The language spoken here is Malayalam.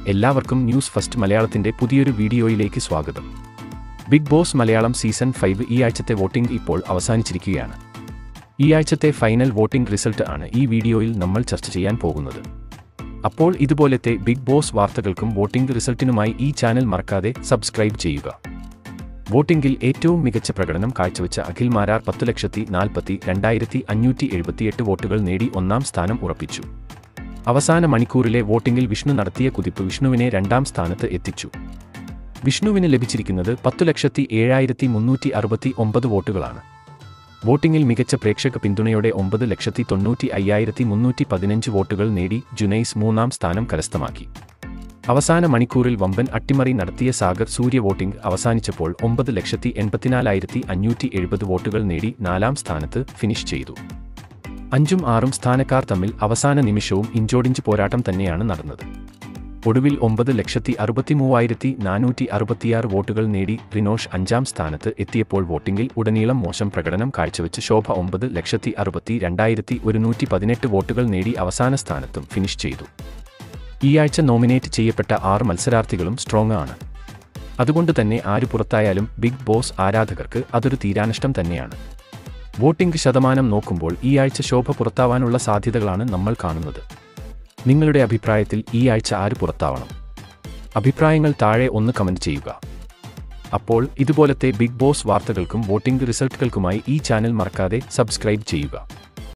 എല്ലാവർക്കും ന്യൂസ് ഫസ്റ്റ് മലയാളത്തിന്റെ പുതിയൊരു വീഡിയോയിലേക്ക് സ്വാഗതം Bigg Boss Malayalam season five ഈ ആഴ്ചത്തെ വോട്ടിംഗ് ഇപ്പോൾ അവസാനിച്ചിരിക്കുകയാണ് ഈ ആഴ്ചത്തെ ഫൈനൽ വോട്ടിംഗ് റിസൾട്ട് ആണ് ഈ വീഡിയോയിൽ നമ്മൾ ചർച്ച ചെയ്യാൻ പോകുന്നത് അപ്പോൾ ഇതുപോലത്തെ ബിഗ് ബോസ് വാർത്തകൾക്കും വോട്ടിംഗ് റിസൾട്ടിനുമായി ഈ ചാനൽ മറക്കാതെ സബ്സ്ക്രൈബ് ചെയ്യുക വോട്ടിംഗിൽ ഏറ്റവും മികച്ച പ്രകടനം കാഴ്ചവെച്ച അഖിൽ മാരാർ പത്തു ലക്ഷത്തി നാൽപ്പത്തി രണ്ടായിരത്തി അഞ്ഞൂറ്റി എഴുപത്തിയെട്ട് വോട്ടുകൾ നേടി ഒന്നാം സ്ഥാനം ഉറപ്പിച്ചു അവസാന മണിക്കൂറിലെ വോട്ടിംഗിൽ വിഷ്ണു നടത്തിയ കുതിപ്പ് വിഷ്ണുവിനെ രണ്ടാം സ്ഥാനത്ത് എത്തിച്ചു വിഷ്ണുവിന് ലഭിച്ചിരിക്കുന്നത് പത്തു ലക്ഷത്തി ഏഴായിരത്തി മുന്നൂറ്റി അറുപത്തി ഒമ്പത് വോട്ടുകളാണ് വോട്ടിംഗിൽ മികച്ച പ്രേക്ഷക പിന്തുണയോടെ ഒമ്പത് ലക്ഷത്തി തൊണ്ണൂറ്റി അയ്യായിരത്തി മുന്നൂറ്റി പതിനഞ്ച് വോട്ടുകൾ നേടി ജുനൈസ് മൂന്നാം സ്ഥാനം കരസ്ഥമാക്കി അവസാന മണിക്കൂറിൽ വമ്പൻ അട്ടിമറി നടത്തിയ സാഗർ സൂര്യ വോട്ടിംഗ് അവസാനിച്ചപ്പോൾ ഒമ്പത് ലക്ഷത്തി എൺപത്തിനാലായിരത്തി അഞ്ഞൂറ്റി എഴുപത് വോട്ടുകൾ നേടി നാലാം സ്ഥാനത്ത് ഫിനിഷ് ചെയ്തു അഞ്ചും ആറും സ്ഥാനക്കാർ തമ്മിൽ അവസാന നിമിഷവും ഇഞ്ചോടിഞ്ച് പോരാട്ടം തന്നെയാണ് നടന്നത് ഒടുവിൽ ഒമ്പത് ലക്ഷത്തി അറുപത്തി മൂവായിരത്തി നാനൂറ്റി അറുപത്തിയാറ് വോട്ടുകൾ നേടി റിനോഷ് അഞ്ചാം സ്ഥാനത്ത് എത്തിയപ്പോൾ വോട്ടിംഗിൽ ഉടനീളം മോശം പ്രകടനം കാഴ്ചവെച്ച് ശോഭ ഒമ്പത് ലക്ഷത്തി അറുപത്തി രണ്ടായിരത്തി ഒരുന്നൂറ്റി പതിനെട്ട് വോട്ടുകൾ നേടി അവസാന സ്ഥാനത്തും ഫിനിഷ് ചെയ്തു ഈ ആഴ്ച നോമിനേറ്റ് ചെയ്യപ്പെട്ട ആറ് മത്സരാർത്ഥികളും സ്ട്രോങ് ആണ് അതുകൊണ്ട് തന്നെ ആര് പുറത്തായാലും ബിഗ് ബോസ് ആരാധകർക്ക് അതൊരു തീരാനഷ്ടം തന്നെയാണ് വോട്ടിംഗ് ശതമാനം നോക്കുമ്പോൾ ഈ ആഴ്ച ശോഭ പുറത്താവാനുള്ള സാധ്യതകളാണ് നമ്മൾ കാണുന്നത് നിങ്ങളുടെ അഭിപ്രായത്തിൽ ഈ ആഴ്ച ആര് പുറത്താവണം അഭിപ്രായങ്ങൾ താഴെ ഒന്ന് കമന്റ് ചെയ്യുക അപ്പോൾ ഇതുപോലത്തെ ബിഗ് ബോസ് വാർത്തകൾക്കും വോട്ടിംഗ് റിസൾട്ടുകൾക്കുമായി ഈ ചാനൽ മറക്കാതെ സബ്സ്ക്രൈബ് ചെയ്യുക